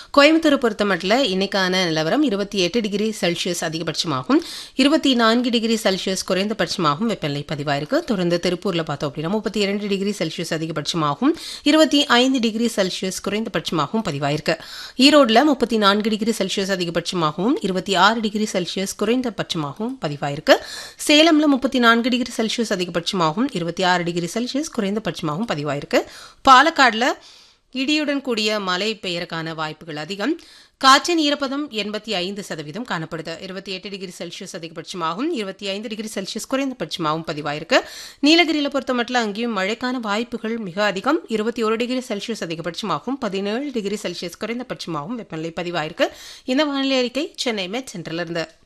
கோயம்புத்தூரை பொறுத்தமட்டில் இன்னைக்கான நிலவரம் இருபத்தி எட்டு டிகிரி செல்சியஸ் அதிகபட்சமாகும் இருபத்தி நான்கு டிகிரி செல்சியஸ் குறைந்தபட்சமாகவும் வெப்பநிலை பதிவாயிருக்கு தொடர்ந்து திருப்பூரில் பார்த்தோம் அப்படின்னா முப்பத்தி இரண்டு டிகிரி செல்சியஸ் அதிகபட்சமாகவும் இருபத்தி ஐந்து டிகிரி செல்சியஸ் குறைந்தபட்சமாகவும் பதிவாயிருக்கு ஈரோடுல முப்பத்தி நான்கு டிகிரி செல்சியஸ் அதிகபட்சமாகவும் இருபத்தி ஆறு டிகிரி செல்சியஸ் குறைந்தபட்சமாகவும் பதிவாயிருக்கு சேலம்ல முப்பத்தி நான்கு டிகிரி செல்சியஸ் அதிகபட்சமாகவும் இருபத்தி ஆறு டிகிரி செல்சியஸ் குறைந்தபட்சமாகவும் பதிவாயிருக்கு பாலக்காடுல இடியுடன் கூடிய மழை பெய்யறக்கான வாய்ப்புகள் அதிகம் காற்றின் ஈரப்பதம் எண்பத்தி ஐந்து சதவீதம் காணப்படுது இருபத்தி எட்டு டிகிரி செல்சியஸ் அதிகபட்சமாகவும் இருபத்தி ஐந்து டிகிரி செல்சியஸ் குறைந்தபட்சமாகவும் பதிவாயிருக்கு நீலகிரியில் பொறுத்த மட்டும் அங்கேயும் மழைக்கான வாய்ப்புகள் மிக அதிகம் இருபத்தி ஒரு டிகிரி செல்சியஸ் அதிகபட்சமாகவும் பதினேழு டிகிரி செல்சியஸ் குறைந்தபட்சமாகவும் வெப்பநிலை பதிவாயிருக்கு இந்த வானிலை அறிக்கை சென்னை மெட் சென்றிலிருந்து